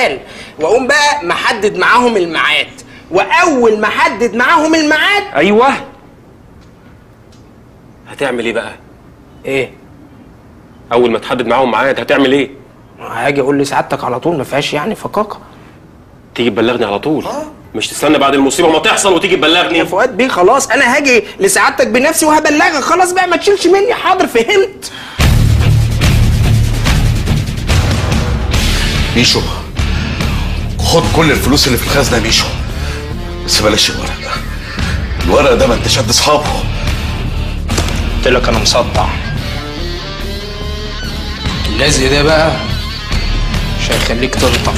سؤال واقوم بقى محدد معاهم الميعاد واول ما احدد معاهم الميعاد ايوه هتعمل ايه بقى ايه اول ما تحدد معاهم ميعاد هتعمل ايه هاجي اقول لسعادتك على طول ما فيهاش يعني فقاقه تيجي تبلغني على طول مش تستنى بعد المصيبه ما تحصل وتيجي يا تبلغني فؤاد بيه خلاص انا هاجي لسعادتك بنفسي وهبلغك خلاص بقى ما تشيلش مني حاضر فهمت ميشو خد كل الفلوس اللي في الخزنه يا ميشو بس بلاش الورق الورق ده ما انتش قد اصحابه قلت لك انا مصدع اللزق ده بقى مش هيخليك تنطق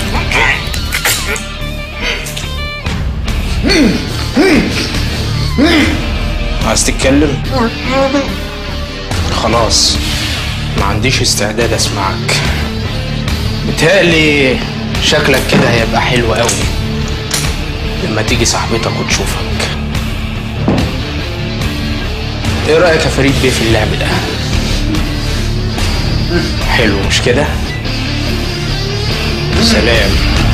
عايز تتكلم خلاص ما عنديش استعداد اسمعك بتهيألي شكلك كده هيبقى حلو قوي لما تيجي صاحبتك وتشوفك ايه رأيك يا فريد بيه في اللعب ده؟ حلو مش كده؟ سلام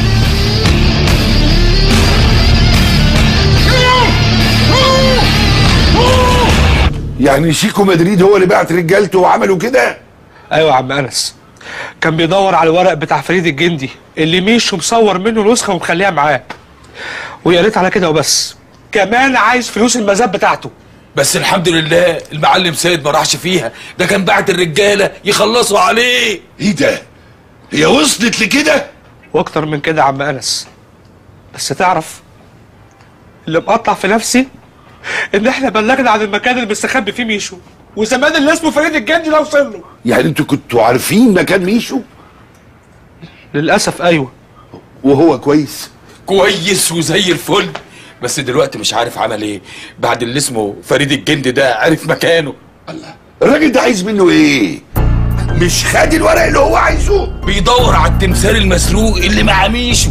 يعني شيكو مدريد هو اللي بعت رجالته وعملوا كده ايوه يا عم انس كان بيدور على الورق بتاع فريد الجندي اللي ميشو مصور منه نسخه ومخليها معاه ويا ريت على كده وبس كمان عايز فلوس المزاد بتاعته بس الحمد لله المعلم سيد ما راحش فيها ده كان بعت الرجاله يخلصوا عليه ايه ده هي وصلت لكده واكتر من كده يا عم انس بس تعرف اللي مقطع في نفسي ان احنا بلغنا عن المكان اللي مستخبي فيه ميشو وزمان اللي اسمه فريد الجندي ده وصل له يعني انتوا كنتوا عارفين مكان ميشو للاسف ايوه وهو كويس كويس وزي الفل بس دلوقتي مش عارف عمل ايه بعد اللي اسمه فريد الجندي ده عرف مكانه الراجل ده عايز منه ايه مش خد الورق اللي هو عايزه بيدور على التمثال المسروق اللي مع ميشو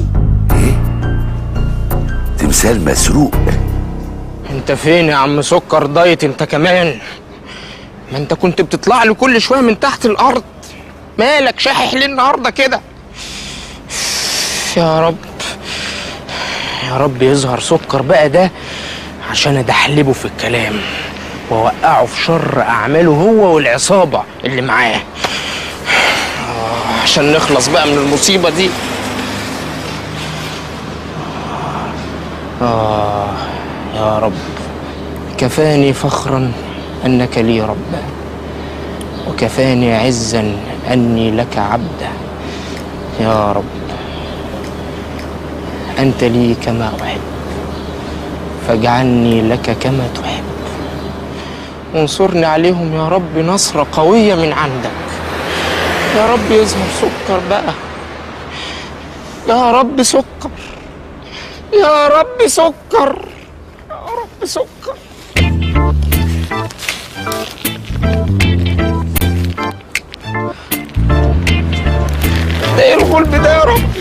تمثال مسروق انت فين يا عم سكر دايت انت كمان ما انت كنت بتطلع لي كل شويه من تحت الارض مالك شاحح ليه النهارده كده يا رب يا رب يظهر سكر بقى ده عشان ادحلبه في الكلام واوقعه في شر اعماله هو والعصابه اللي معاه آه، عشان نخلص بقى من المصيبه دي آه يا رب كفاني فخرا أنك لي ربا وكفاني عزا أني لك عبدا يا رب أنت لي كما أحب فاجعلني لك كما تحب وانصرني عليهم يا رب نصرة قوية من عندك يا رب يظهر سكر بقى يا رب سكر يا رب سكر يا رب سكر ده ايه الغلب ده يا رب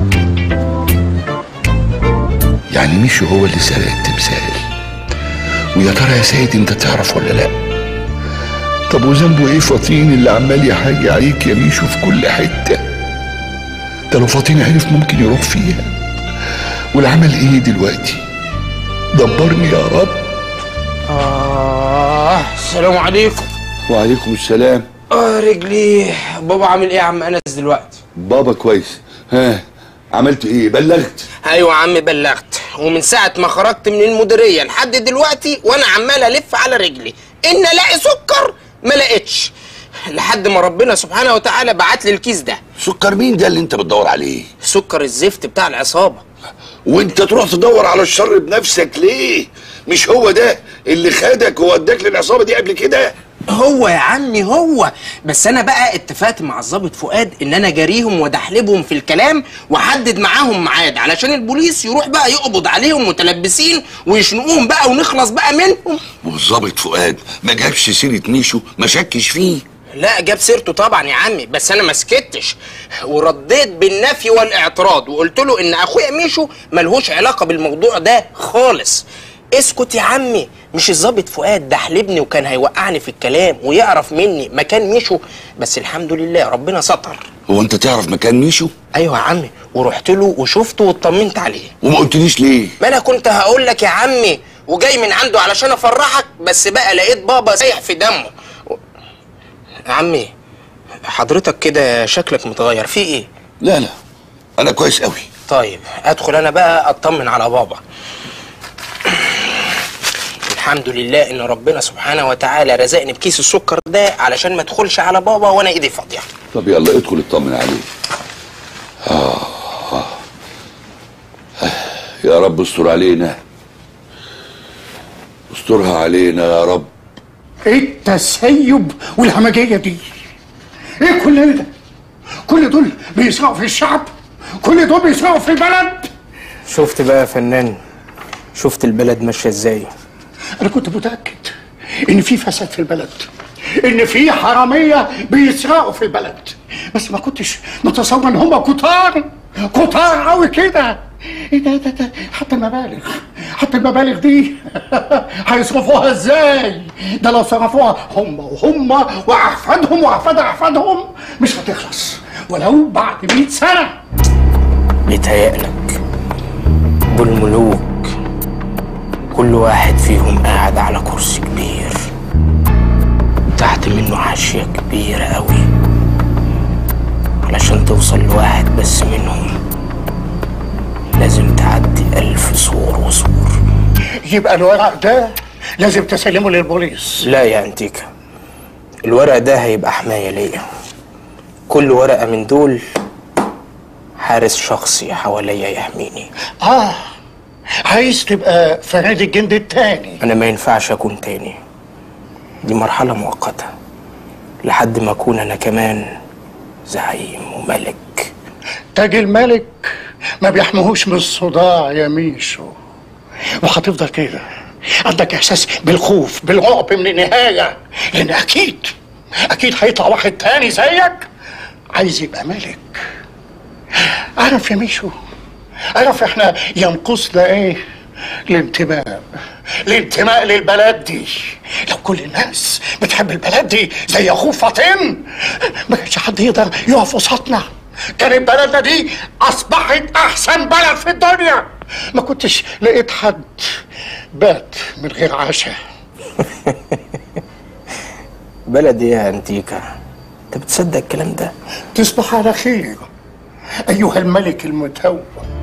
يعني ميشو هو اللي سرق التمثال ويا ترى يا سيد انت تعرف ولا لا طب وذنبه ايه فطين اللي عمال يحاجي عليك يا ميشو في كل حته ده لو فطين عرف ممكن يروح فيها والعمل ايه دلوقتي دبرني يا رب آه السلام عليكم وعليكم السلام آه رجلي بابا عامل ايه يا عم انس دلوقتي بابا كويس ها عملت ايه بلغت ايوه يا عم بلغت ومن ساعة ما خرجت من المديرية لحد دلوقتي وانا عمال الف على رجلي ان الاقي سكر ما لقيتش لحد ما ربنا سبحانه وتعالى بعت لي الكيس ده سكر مين ده اللي انت بتدور عليه سكر الزفت بتاع العصابة وانت تروح تدور على الشر بنفسك ليه مش هو ده اللي خدك ووداك للعصابه دي قبل كده هو يا عمي هو بس انا بقى اتفقت مع الضابط فؤاد ان انا جاريهم وادحلبهم في الكلام واحدد معاهم ميعاد علشان البوليس يروح بقى يقبض عليهم متلبسين ويشنقوهم بقى ونخلص بقى منهم والظابط فؤاد ما جابش سيره ميشو ما شكش فيه لا جاب سيرته طبعا يا عمي بس انا ما سكتش ورديت بالنفي والاعتراض وقلت له ان اخويا ميشو ملهوش علاقه بالموضوع ده خالص اسكت يا عمي مش الظابط فؤاد ده حلبني وكان هيوقعني في الكلام ويعرف مني مكان ميشو بس الحمد لله ربنا ستر هو انت تعرف مكان ميشو ايوه يا عمي ورحت له وشفته واطمنت عليه وما قلتليش ليه ما انا كنت هقول لك يا عمي وجاي من عنده علشان افرحك بس بقى لقيت بابا سايح في دمه و- يا عمي حضرتك كده شكلك متغير في ايه لا لا انا كويس قوي طيب ادخل انا بقى اطمن على بابا الحمد لله ان ربنا سبحانه وتعالى رزقني بكيس السكر ده علشان ما ادخلش على بابا وانا ايدي فاضيه طب يلا ادخل اطمن عليه آه. آه. يا رب استر علينا استرها علينا يا رب ايه التسيب والهمجيه دي ايه كل ده كل دول بيسرقوا في الشعب كل دول بيسرقوا في البلد شفت بقى يا فنان شفت البلد ماشيه ازاي انا كنت متاكد ان في فساد في البلد ان في حراميه بيسرقوا في البلد بس ما كنتش متصور ان هم كتار كتار قوي كده ايه ده ده ده حتى المبالغ حتى المبالغ دي هيصرفوها ازاي ده لو صرفوها هم وهم واحفادهم واحفاد احفادهم مش هتخلص ولو بعد 100 سنه بيتهيألك دول ملوك كل واحد فيهم قاعد على كرسي كبير تحت منه حاشية كبيرة قوي علشان توصل لواحد بس منهم لازم تعدي ألف سور وسور يبقى الورق ده لازم تسلمه للبوليس لا يا انتيكا الورق ده هيبقى حماية ليا كل ورقة من دول حارس شخصي حواليا يحميني اه عايز تبقى فريد الجند التاني انا ما ينفعش اكون تاني دي مرحلة مؤقتة لحد ما اكون انا كمان زعيم وملك تاج الملك ما بيحميهوش من الصداع يا ميشو وهتفضل كده عندك احساس بالخوف بالرعب من النهايه لان اكيد اكيد هيطلع واحد تاني زيك عايز يبقى ملك عارف يا ميشو عارف احنا ينقصنا ايه الانتماء الانتماء للبلد دي لو كل الناس بتحب البلد دي زي اخوه فاطين ما كانش حد يقدر يقف قصادنا كانت بلدنا دي اصبحت احسن بلد في الدنيا ما كنتش لقيت حد بات من غير عشاء بلدي يا انتيكا انت بتصدق الكلام ده تصبح على خير ايها الملك المتوج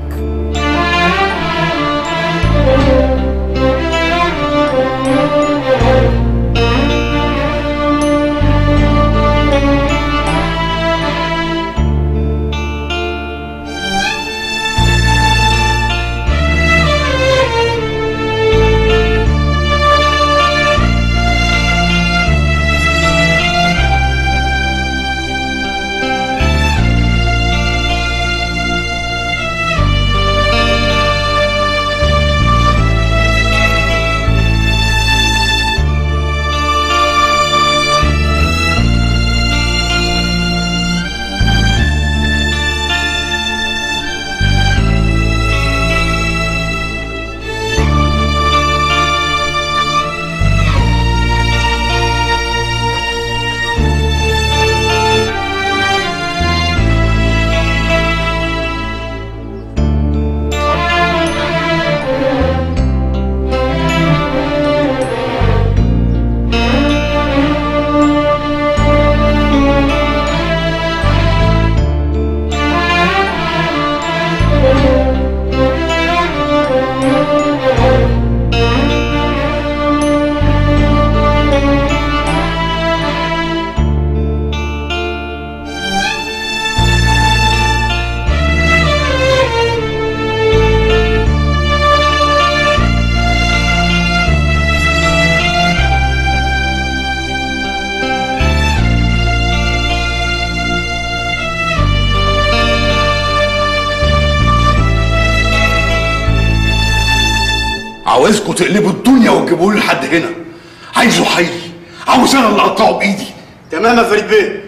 عاوزكم تقلبوا الدنيا وتجيبوه لي لحد هنا عايزه حي عاوز انا اللي اقطعه بايدي تمام يا فريد بيه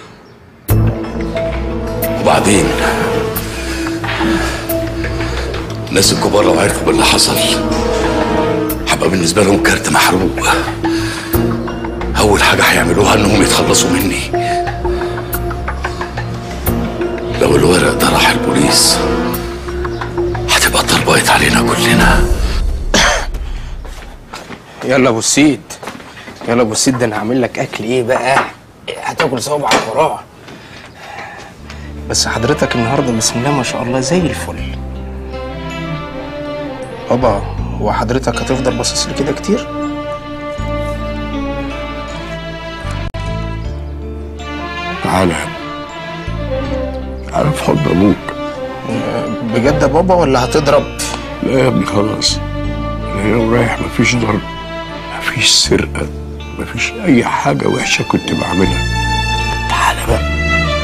وبعدين الناس الكبار لو عرفوا باللي حصل هبقى بالنسبة لهم كارت محروق أول حاجة هيعملوها إنهم يتخلصوا مني لو لو الورق ده راح البوليس هتبقى طربقت علينا كلنا يلا ابو السيد يلا ابو السيد ده انا هعمل لك اكل ايه بقى هتاكل صوابعك وراه بس حضرتك النهارده بسم الله ما شاء الله زي الفل بابا هو حضرتك هتفضل باصص لي كده كتير تعالى يا ابني. تعالى في حضن ابوك بجد يا بابا ولا هتضرب لا يا ابني خلاص انا هنا ورايح مفيش ضرب مفيش سرقه مفيش اي حاجه وحشه كنت بعملها تعالى بقى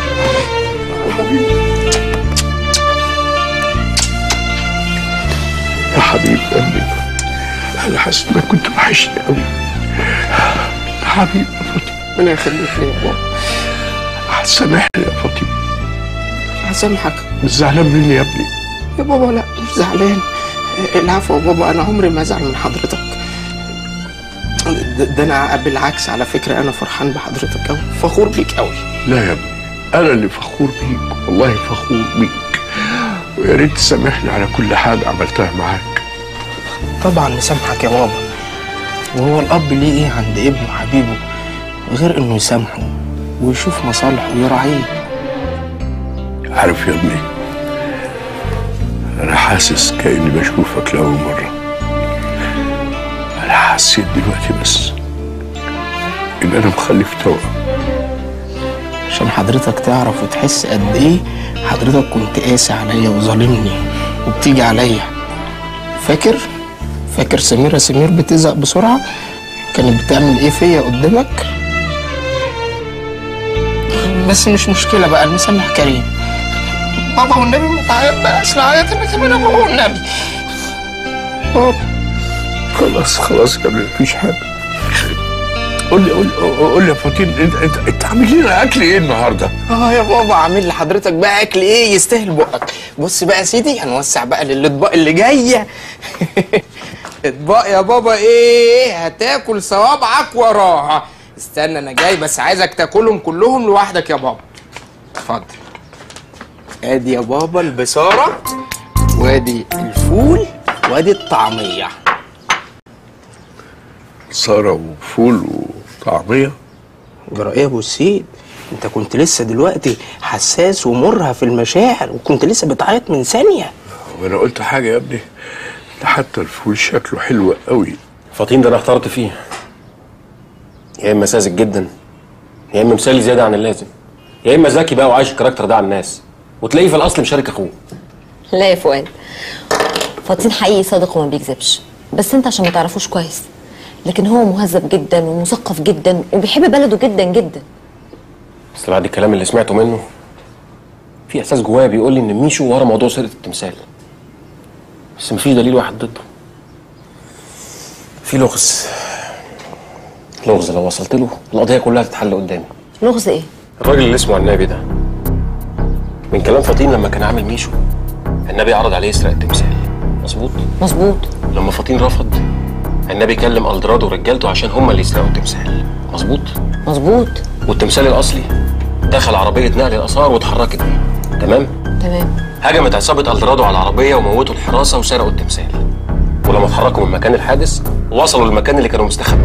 يا حبيبي قلبي انا حاسس انك كنت وحشني قوي يا حبيبي يا فاطمه ربنا يخليك لي يا بابا هتسامحني يا فاطمه هسامحك مش زعلان مني يا ابني يا بابا لا مش زعلان العفو يا بابا انا عمري ما ازعل من حضرتك ده, ده انا بالعكس على فكره انا فرحان بحضرتك قوي فخور بيك قوي لا يا ابني انا اللي فخور بيك والله فخور بيك ويا ريت تسامحني على كل حاجه عملتها معاك طبعا مسامحك يا بابا وهو الاب ليه ايه عند ابنه حبيبه غير انه يسامحه ويشوف مصالحه ويراعيه عارف يا ابني انا حاسس كاني بشوفك لاول مره انا حسيت دلوقتي بس ان انا مخلف توأم عشان حضرتك تعرف وتحس قد ايه حضرتك كنت قاسي عليا وظالمني وبتيجي عليا فاكر فاكر سميرة سمير بتزهق بسرعة كانت بتعمل ايه فيا قدامك بس مش مشكلة بقى المسامح كريم بابا والنبي ما تعيط بقى اصل عيط انا كمان يا بابا والنبي بابا خلاص خلاص يا ابني مفيش حاجه قول لي قول لي قول لي يا فاطين انت انت انت عامل لنا اكل ايه النهارده؟ اه يا بابا عامل لحضرتك بقى اكل ايه يستاهل بقك بص بقى يا سيدي هنوسع بقى للاطباق اللي جايه اطباق يا بابا ايه هتاكل صوابعك وراها استنى انا جاي بس عايزك تاكلهم كلهم لوحدك يا بابا اتفضل ادي يا بابا البصاره وادي الفول وادي الطعميه ساره وفول وطعميه جرى ايه يا ابو السيد انت كنت لسه دلوقتي حساس ومرهف في المشاعر وكنت لسه بتعيط من ثانيه وانا قلت حاجه يا ابني ده حتى الفول شكله حلو قوي فطين ده انا اخترت فيه يا اما ساذج جدا يا اما مثالي زياده عن اللازم يا اما ذكي بقى وعايش الكاركتر ده على الناس وتلاقيه في الاصل مشارك اخوه لا يا فؤاد فاطين حقيقي صادق وما بيكذبش بس انت عشان ما تعرفوش كويس لكن هو مهذب جدا ومثقف جدا وبيحب بلده جدا جدا بس بعد الكلام اللي سمعته منه في احساس جوايا بيقول لي ان ميشو ورا موضوع سرقه التمثال بس مفيش دليل واحد ضده في لغز لغز لو وصلت له القضيه كلها تتحل قدامي لغز ايه الراجل اللي اسمه النبي ده من كلام فطين لما كان عامل ميشو النبي عرض عليه يسرق التمثال مظبوط مظبوط لما فطين رفض النبي كلم الدرادو ورجالته عشان هم اللي يسرقوا التمثال مظبوط مظبوط والتمثال الاصلي دخل عربيه نقل الاثار واتحركت بيه تمام تمام هجمت عصابه الدرادو على العربيه وموتوا الحراسه وسرقوا التمثال ولما اتحركوا من مكان الحادث وصلوا للمكان اللي كانوا مستخبيين